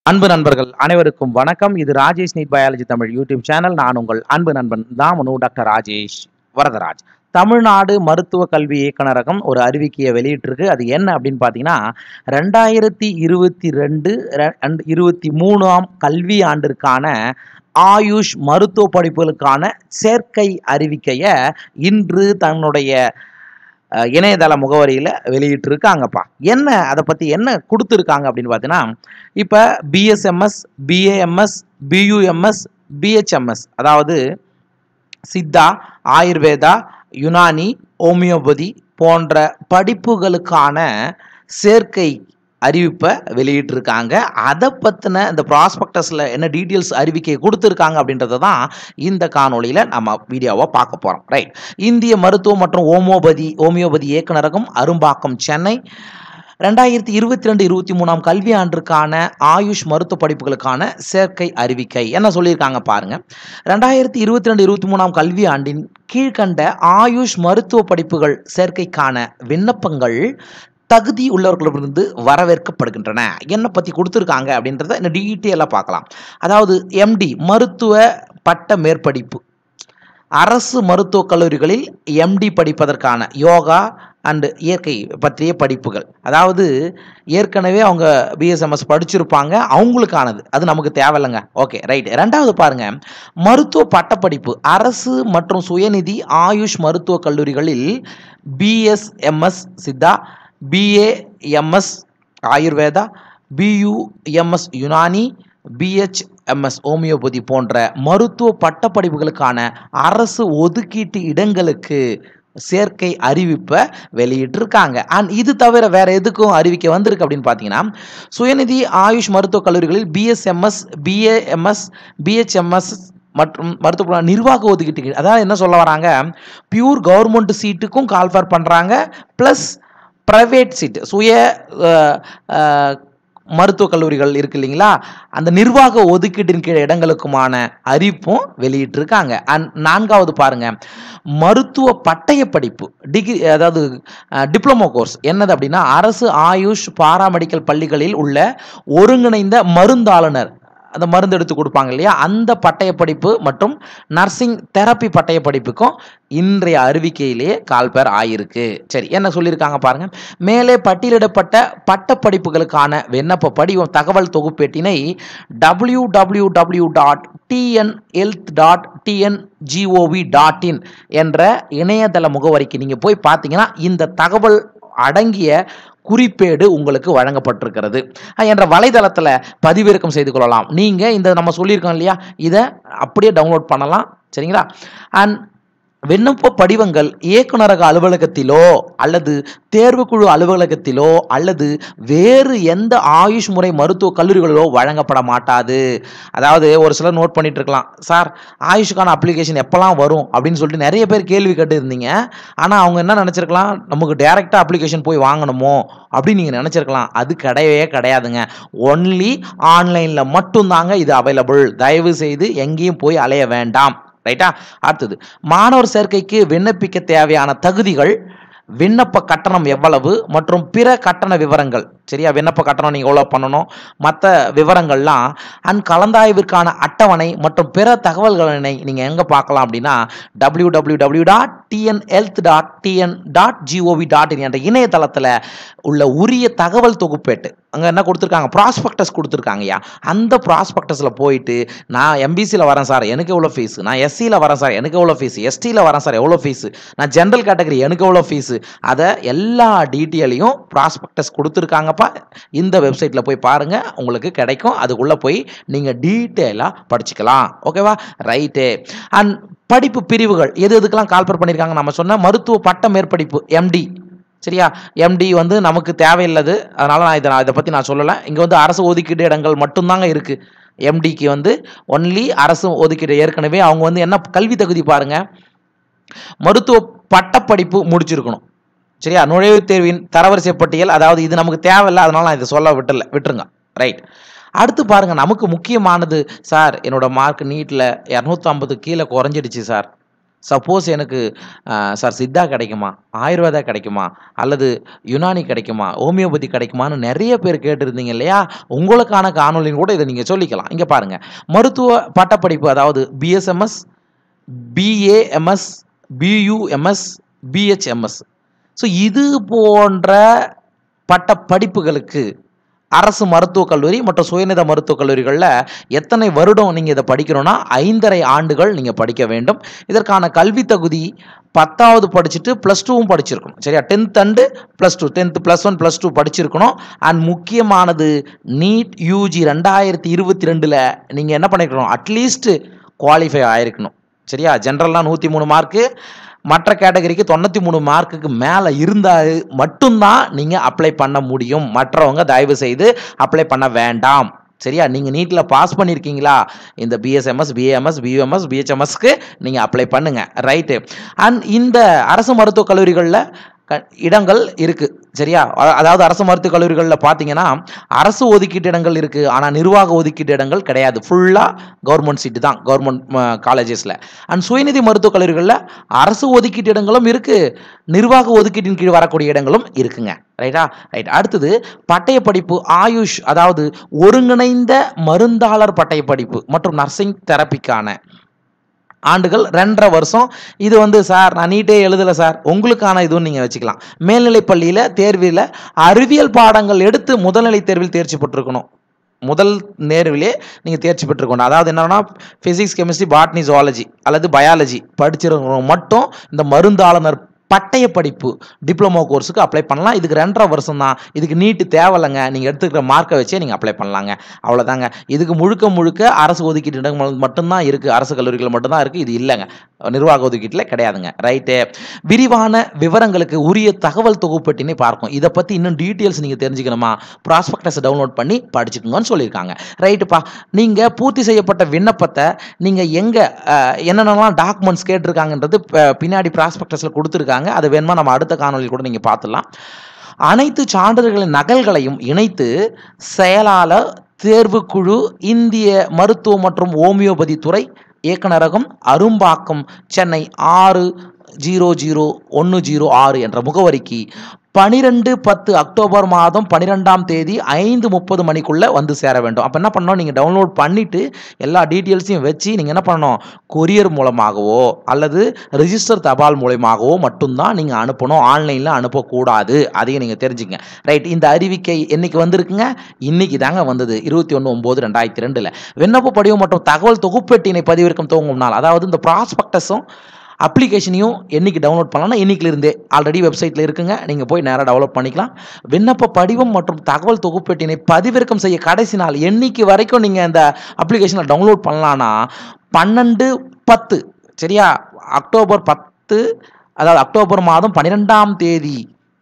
அன்பு நண்பர்கள் அனைவருக்கும் வணக்கம் இது Rajesh NEET biology Tamil YouTube channel நான் உங்கள் அன்பு நண்பன் தாமனு டாக்டர் ராஜேஷ் வரதராஜ் தமிழ்நாடு மருத்துவ கல்வி இயக்குனரகம் ஒரு அறிவிக்கையை வெளியிட்டிருக்கு அது என்ன அப்படின்னு பார்த்தீங்கன்னா ரெண்டாயிரத்தி இருபத்தி ரெண்டு இருபத்தி மூணாம் கல்வி ஆண்டிற்கான ஆயுஷ் மருத்துவ படிப்புகளுக்கான சேர்க்கை அறிவிக்கையை இன்று தன்னுடைய அஹ், இணையதள முகவரியில் வெளியிட்டிருக்காங்கப்பா என்ன அதை பற்றி என்ன கொடுத்துருக்காங்க அப்படின்னு பார்த்தீங்கன்னா இப்போ பிஎஸ்எம்எஸ் பிஏஎம்எஸ் பியூஎம்எஸ் பிஹெச்எம்எஸ் அதாவது சித்தா ஆயுர்வேதா யுனானி ஹோமியோபதி போன்ற படிப்புகளுக்கான சேர்க்கை அறிவிப்பை வெளியிட்டிருக்காங்க அதை பற்றின இந்த ப்ராஸ்பெக்டஸில் என்ன டீட்டெயில்ஸ் அறிவிக்கை கொடுத்துருக்காங்க அப்படின்றத தான் இந்த காணொளியில் நம்ம வீடியோவை பார்க்க போகிறோம் ரைட் இந்திய மருத்துவ மற்றும் ஹோமியோபதி ஹோமியோபதி இயக்குனரகம் அரும்பாக்கம் சென்னை ரெண்டாயிரத்தி இருபத்தி ரெண்டு இருபத்தி மூணாம் கல்வி ஆண்டிற்கான ஆயுஷ் மருத்துவ படிப்புகளுக்கான சேர்க்கை அறிவிக்கை என்ன சொல்லியிருக்காங்க பாருங்க ரெண்டாயிரத்தி இருபத்தி ரெண்டு இருபத்தி மூணாம் கல்வி ஆண்டின் கீழ்கண்ட ஆயுஷ் மருத்துவ படிப்புகள் சேர்க்கைக்கான விண்ணப்பங்கள் தகுதி உள்ளவர்களிடமிருந்து வரவேற்கப்படுகின்றன என்ன பற்றி கொடுத்துருக்காங்க அப்படின்றத இந்த டீட்டெயிலாக பார்க்கலாம் அதாவது எம்டி மருத்துவ பட்ட மேற்படிப்பு அரசு மருத்துவக் கல்லூரிகளில் எம்டி படிப்பதற்கான யோகா அண்டு இயற்கை பற்றிய படிப்புகள் அதாவது ஏற்கனவே அவங்க பிஎஸ்எம்எஸ் படிச்சிருப்பாங்க அவங்களுக்கானது அது நமக்கு தேவையில்லைங்க ஓகே ரைட் ரெண்டாவது பாருங்க மருத்துவ பட்டப்படிப்பு அரசு மற்றும் சுயநிதி ஆயுஷ் மருத்துவக் கல்லூரிகளில் BSMS Siddha BAMS Ayurveda BUMS Unani BHMS homeopathy போன்ற மருத்துவ பட்டப்படிப்புகளுக்கான அரசு ஒதுக்கீட்டு இடங்களுக்கு சேர்க்கை அறிவிப்பை வெளியிட்டிருக்காங்க அண்ட் இது தவிர வேற எதுக்கும் அறிவிக்கை வந்திருக்கு அப்படின்னு பார்த்தீங்கன்னா சுயநிதி ஆயுஷ் மருத்துவக் கல்லூரிகளில் பிஎஸ்எம்எஸ் பிஏஎம்எஸ் பிஹெச்எம்எஸ் மற்றும் மருத்துவ நிர்வாக ஒதுக்கீட்டு அதாவது என்ன சொல்ல வராங்க பியூர் கவர்மெண்ட் சீட்டுக்கும் கால்ஃபர் பண்ணுறாங்க ப்ளஸ் ப்ரைவேட் சீட்டு சுய அஹ், அஹ், மருத்துவக் கல்லூரிகள் இருக்கு இல்லைங்களா அந்த நிர்வாக ஒதுக்கீட்டின் கீழ் இடங்களுக்குமான அறிவிப்பும் வெளியிட்டிருக்காங்க அண்ட் நான்காவது பாருங்க மருத்துவ பட்டய படிப்பு டிகிரி அதாவது டிப்ளமோ கோர்ஸ் என்னது அப்படின்னா அரசு ஆயுஷ் பாராமெடிக்கல் பள்ளிகளில் உள்ள ஒருங்கிணைந்த மருந்தாளுநர் அந்த மருந்து எடுத்து கொடுப்பாங்க இல்லையா அந்த பட்டய படிப்பு மற்றும் நர்சிங் தெரப்பி பட்டய படிப்புக்கும் இன்றைய அறிவிக்கையிலேயே கால்பேர் ஆயிருக்கு சரி என்ன சொல்லியிருக்காங்க பாருங்க மேலே பட்டியலிடப்பட்ட பட்டப்படிப்புகளுக்கான விண்ணப்ப படிவம் தகவல் தொகுப்பேட்டினை W W W dot TN health dot TN GOV dot in என்ற இணையதள முகவரிக்கு நீங்கள் போய் பார்த்தீங்கன்னா இந்த தகவல் அடங்கிய குறிப்பேடு உங்களுக்கு வழங்கப்பட்டிருக்கிறது அஹ் என்ற வலைதளத்தில் பதிவிறக்கம் செய்து கொள்ளலாம் நீங்கள் இந்த நம்ம சொல்லியிருக்கோம் இல்லையா இதை அப்படியே டவுன்லோட் பண்ணலாம் சரிங்களா அண்ட் விண்ணப்ப படிவங்கள் இயக்குநரக அலுவலகத்திலோ அல்லது தேர்வுக்குழு அலுவலகத்திலோ அல்லது வேறு எந்த ஆயுஷ் முறை மருத்துவ கல்லூரிகளிலோ வழங்கப்பட மாட்டாது அதாவது ஒரு சிலர் நோட் பண்ணிட்டு இருக்கலாம் சார் ஆயுஷுக்கான அப்ளிகேஷன் எப்போல்லாம் வரும் அப்படின்னு சொல்லிட்டு நிறைய பேர் கேள்வி கேட்டு இருந்தீங்க ஆனால் அவங்க என்ன நினச்சிருக்கலாம் நமக்கு டேரெக்டாக அப்ளிகேஷன் போய் வாங்கணுமோ அப்படின்னு நீங்கள் நினச்சிருக்கலாம் அது கிடையவே கிடையாதுங்க ஒன்லி ஆன்லைனில் மட்டும்தாங்க இது அவைலபிள் தயவு செய்து எங்கேயும் போய் அலைய வேண்டாம் ரைட்டா அடுத்தது மாணவர் சேர்க்கைக்கு விண்ணப்பிக்க தேவையான தகுதிகள் விண்ணப்ப கட்டணம் எவ்வளவு மற்றும் பிற கட்டண விவரங்கள் சரியா விண்ணப்ப கட்டணம் நீங்கள் எவ்வளோ பண்ணணும் மற்ற விவரங்கள்லாம் அண்ட் கலந்தாய்விற்கான அட்டவணை மற்றும் பிற தகவல்களை நீங்கள் எங்கே பார்க்கலாம் அப்படின்னா W W W dot TN health dot TN dot GOV dot in என்ற இணையதளத்தில் உள்ள உரிய தகவல் தொகுப்பேட்டு அங்கே என்ன கொடுத்துருக்காங்க ப்ராஸ்பெக்டஸ் கொடுத்துருக்காங்கய்யா அந்த ப்ராஸ்பெக்டஸில் போயிட்டு நான் எம்பிசியில் வரேன் சார் எனக்கு எவ்வளோ ஃபீஸ் நான் எஸ்சியில் வரேன் சார் எனக்கு எவ்வளோ ஃபீஸ் எஸ்டியில் வரேன் சார் எவ்வளோ ஃபீஸ் நான் ஜென்ரல் கேட்டகரி எனக்கு எவ்வளோ ஃபீஸு அதை எல்லா டீட்டெயிலையும் ப்ராஸ்பெக்டஸ் கொடுத்துருக்காங்கப்பா இந்த வெப்சைட்டில் போய் பாருங்கள் உங்களுக்கு கிடைக்கும் அதுக்குள்ளே போய் நீங்கள் டீட்டெயிலாக படிச்சுக்கலாம் ஓகேவா ரைட்டு அண்ட் படிப்பு பிரிவுகள் எது எதுக்கெல்லாம் கால்பர் பண்ணியிருக்காங்க நம்ம சொன்ன மருத்துவ பட்ட மேற்படிப்பு எம்டி சரியா எம்டி வந்து நமக்கு தேவையில்லது அதனால் நான் இதை நான் இதை பற்றி நான் சொல்லலை இங்கே வந்து அரசு ஒதுக்கீடு இடங்கள் மட்டும்தாங்க இருக்குது எம்டிக்கு வந்து ஒன்லி அரசு ஒதுக்கீடு ஏற்கனவே அவங்க வந்து என்ன கல்வி தகுதி பாருங்கள் மருத்துவ பட்டப்படிப்பு முடிச்சிருக்கணும் சரியா நுழைவுத் தேர்வின் தரவரிசை பட்டியல் அதாவது இது நமக்கு தேவையில்லை அதனால நான் இதை சொல்ல விட்டுல விட்டுருங்க ரைட் அடுத்து பாருங்க நமக்கு முக்கியமானது சார் என்னோட மார்க் நீட்டில் இரநூத்தம்பது கீழே குறைஞ்சிடுச்சு சார் சப்போஸ் எனக்கு அஹ், சார் சித்தா கிடைக்குமா ஆயுர்வேதா கிடைக்குமா அல்லது யுனானி கிடைக்குமா ஹோமியோபதி கிடைக்குமான்னு நிறைய பேர் கேட்டிருந்தீங்க இல்லையா உங்களுக்கான காணொலின்னு கூட இதை நீங்கள் சொல்லிக்கலாம் இங்கே பாருங்கள் மருத்துவ பட்டப்படிப்பு அதாவது BSMS BAMS BUMS BHMS so இது போன்ற பட்ட படிப்புகளுக்கு அரசு மருத்துவக் கல்லூரி மற்றும் சுயநித மருத்துவக் கல்லூரிகளில் எத்தனை வருடம் நீங்கள் இதை படிக்கணும்னா ஐந்தரை ஆண்டுகள் நீங்கள் படிக்க வேண்டும் இதற்கான கல்வி தகுதி பத்தாவது படிச்சுட்டு ப்ளஸ் டூவும் படிச்சிருக்கணும் சரியா tenth and plus two tenth plus one plus two படிச்சிருக்கணும் அண்ட் முக்கியமானது நீட் யூஜி ரெண்டாயிரத்தி இருபத்தி ரெண்டில் நீங்கள் என்ன பண்ணிருக்கணும் அட்லீஸ்ட் குவாலிஃபை ஆயிருக்கணும் சரியா ஜென்ரல்லாம் நூற்றி மூணு மார்க்கு மற்ற கேட்டகரிக்கு தொண்ணூற்றி மூணு மார்க்குக்கு மேலே இருந்தால் மட்டும்தான் நீங்கள் அப்ளை பண்ண முடியும் மற்றவங்க தயவு செய்து அப்ளை பண்ண வேண்டாம் சரியா நீங்கள் நீட்டில் பாஸ் பண்ணியிருக்கீங்களா இந்த பிஎஸ்எம்எஸ் பிஏஎம்எஸ் பியூஎம்எஸ் பிஹெச்எம்எஸ்க்கு நீங்கள் அப்ளை பண்ணுங்கள் ரைட்டு அண்ட் இந்த அரசு மருத்துவக் கல்லூரிகளில் க இடங்கள் இருக்குது சரியா அ- அதாவது அரசு மருத்துவக் கல்லூரிகளில் பார்த்தீங்கன்னா அரசு ஒதுக்கீட்டு இடங்கள் இருக்குது ஆனால் நிர்வாக ஒதுக்கீட்டு இடங்கள் கிடையாது ஃபுல்லாக கவர்மெண்ட் சீட்டு தான் கவர்மெண்ட் காலேஜஸில் அண்ட் சுயநிதி மருத்துவக் கல்லூரிகளில் அரசு ஒதுக்கீட்டு இடங்களும் இருக்குது நிர்வாக ஒதுக்கீட்டின் கீழ் வரக்கூடிய இடங்களும் இருக்குங்க ரைட்டா ரைட் அடுத்தது பட்டய படிப்பு ஆயுஷ் அதாவது ஒருங்கிணைந்த மருந்தாளர் பட்டய படிப்பு மற்றும் நர்சிங் தெரப்பிக்கான ஆண்டுகள் ரெண்டரை வருஷம் இது வந்து சார் நான் நீட்டே எழுதலை சார் உங்களுக்கான இதுவும் நீங்கள் வச்சுக்கலாம் மேல்நிலைப் பள்ளியில் தேர்வில் அறிவியல் பாடங்கள் எடுத்து முதல்நிலை தேர்வில் தேர்ச்சி பெற்றிருக்கணும் முதல் நேர்விலே நீங்கள் தேர்ச்சி பெற்றுக்கணும் அதாவது என்னன்னா ஃபிசிக்ஸ் கெமிஸ்ட்ரி பாட்னி ஜுவாலஜி அல்லது பயாலஜி படிச்சிருக்கிறவங்க மட்டும் இந்த மருந்தாளுநர் பட்டய படிப்பு டிப்ளமோ கோர்ஸுக்கு அப்ளை பண்ணலாம் இதுக்கு ரெண்டரை வருஷம் தான் இதுக்கு நீட்டு தேவையில்லைங்க நீங்கள் எடுத்துக்கிற மார்க்கை வச்சே நீங்கள் அப்ளை பண்ணலாங்க அவ்வளோதாங்க இதுக்கு முழுக்க முழுக்க அரசு ஒதுக்கீட்டு இடங்கள் மட்டும்தான் இருக்குது அரசு கல்லூரிகள் மட்டும்தான் இருக்குது இது இல்லைங்க நிர்வாக ஒதுக்கீட்டில் கிடையாதுங்க ரைட்டு விரிவான விவரங்களுக்கு உரிய தகவல் தொகுப்பட்டினை பார்க்கும் இதை பற்றி இன்னும் டீட்டெயில்ஸ் நீங்கள் தெரிஞ்சுக்கணுமா ப்ராஸ்பெக்டஸ் டவுன்லோட் பண்ணி படிச்சுக்கோங்கன்னு சொல்லியிருக்காங்க ரைட்டுப்பா நீங்கள் பூர்த்தி செய்யப்பட்ட விண்ணப்பத்தை நீங்கள் எங்கே என்னென்னலாம் டாக்குமெண்ட்ஸ் கேட்டிருக்காங்கன்றது ப- பின்னாடி ப்ராஸ்பெக்டஸில் கொடுத்துருக்காங்க அது வேணுமா நம்ம அடுத்த காணொலியில் கூட நீங்கள் பார்த்துடலாம் அனைத்து சான்றிதழ்களின் நகல்களையும் இணைத்து செயலாளர் தேர்வுக்குழு இந்திய மருத்துவ மற்றும் ஹோமியோபதி துறை இயக்குனரகம் அரும்பாக்கம் சென்னை ஆறு ஜீரோ ஜீரோ ஒன்று ஜீரோ ஆறு என்ற முகவரிக்கு பனிரெண்டு பத்து அக்டோபர் மாதம் பன்னிரெண்டாம் தேதி ஐந்து முப்பது மணிக்குள்ளே வந்து சேர வேண்டும் அப்போ என்ன பண்ணணும் நீங்கள் டவுன்லோட் பண்ணிவிட்டு எல்லா டீட்டெயில்ஸையும் வச்சு நீங்கள் என்ன பண்ணணும் கொரியர் மூலமாகவோ அல்லது ரிஜிஸ்டர் தபால் மூலமாகவோ மட்டும்தான் நீங்கள் அனுப்பணும் ஆன்லைனில் அனுப்பக்கூடாது அதையும் நீங்கள் தெரிஞ்சுங்க ரைட் இந்த அறிவிக்கை என்னைக்கு வந்திருக்குங்க இன்னைக்கு தாங்க வந்தது இருபத்தி ஒன்று ஒம்பது ரெண்டாயிரத்தி ரெண்டில் விண்ணப்ப படிவம் மற்றும் தகவல் தொகுப்பெட்டினை பதிவிறக்கம் துவங்கும் நாள் அதாவது இந்த ப்ராஸ்பெக்டஸும் அப்ளிகேஷனையும் என்னைக்கு டவுன்லோட் பண்ணலாம்னா இன்னைக்குல இருந்தே ஆல்ரெடி வெப்சைட்டில் இருக்குங்க நீங்கள் போய் நேராக டெவலப் பண்ணிக்கலாம் விண்ணப்ப படிவம் மற்றும் தகவல் தொகுப்பெட்டினை பதிவிறக்கம் செய்ய கடைசி நாள் என்னைக்கு வரைக்கும் நீங்கள் இந்த அப்ளிகேஷனை டவுன்லோட் பண்ணலான்னா பன்னெண்டு பத்து சரியா அக்டோபர் பத்து அதாவது அக்டோபர் மாதம் பன்னிரெண்டாம் தேதி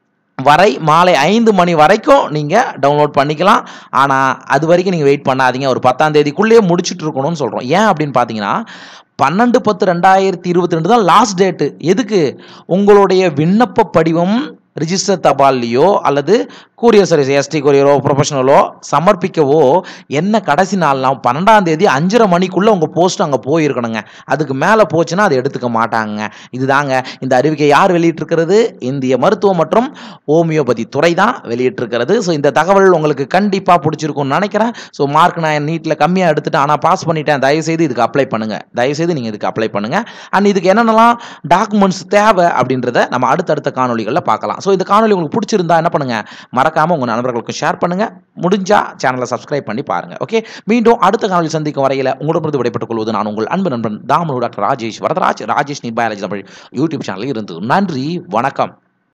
வரை மாலை ஐந்து மணி வரைக்கும் நீங்கள் டவுன்லோட் பண்ணிக்கலாம் ஆனால் அது வரைக்கும் நீங்கள் வெயிட் பண்ணாதீங்க ஒரு பத்தாம் தேதிக்குள்ளேயே முடிச்சுட்டு இருக்கணும்னு சொல்கிறோம் ஏன் அப்படின்னு பார்த்தீங்கன்னா பன்னெண்டு பத்து ரெண்டாயிரத்தி இருபத்தி ரெண்டு தான் லாஸ்ட் டேட்டு எதுக்கு உங்களுடைய விண்ணப்ப படிவம் ரிஜிஸ்டர் தபால்லையோ அல்லது கூரியர் சர்வீஸ் எஸ்டி கூரியரோ ப்ரொஃபஷனலோ சமர்ப்பிக்கவோ என்ன கடைசி நாள்னா பன்னெண்டாம் தேதி அஞ்சரை மணிக்குள்ளே உங்கள் போஸ்ட் அங்கே போயிருக்கணுங்க அதுக்கு மேலே போச்சுன்னா அதை எடுத்துக்க மாட்டாங்க இதுதாங்க இந்த அறிவிக்கை யார் வெளியிட்டிருக்கிறது இந்திய மருத்துவ மற்றும் ஹோமியோபதி துறை தான் வெளியிட்டிருக்கிறது ஸோ இந்த தகவல் உங்களுக்கு கண்டிப்பாக பிடிச்சிருக்கும்னு நினைக்கிறேன் ஸோ மார்க் நான் நீட்டில் கம்மியாக எடுத்துட்டேன் ஆனால் பாஸ் பண்ணிட்டேன் தயவுசெய்து இதுக்கு அப்ளை பண்ணுங்கள் தயவுசெய்து நீங்கள் இதுக்கு அப்ளை பண்ணுங்கள் அண்ட் இதுக்கு என்னென்னலாம் டாக்குமெண்ட்ஸ் தேவை அப்படின்றத நம்ம அடுத்தடுத்த காணொளிகளில் பார்க்கலாம் ஸோ இந்த காணொளி உங்களுக்கு பிடிச்சிருந்தா என்ன பண்ணுங்கள் மறக்காமல் உங்கள் நண்பர்களுக்கும் ஷேர் பண்ணுங்கள் முடிஞ்சா சேனலை சப்ஸ்கிரைப் பண்ணி பாருங்கள் ஓகே மீண்டும் அடுத்த காணொளி சந்திக்கும் வரையில் உங்களிடமிருந்து விடைபெற்றுக் கொள்வது நான் உங்கள் அன்பு நண்பன் தாமனு டாக்டர் ராஜேஷ் வரதராஜ் ராஜேஷ் நிர்பயாலஜி தமிழ் யூடியூப் சேனலில் இருந்து நன்றி வணக்கம்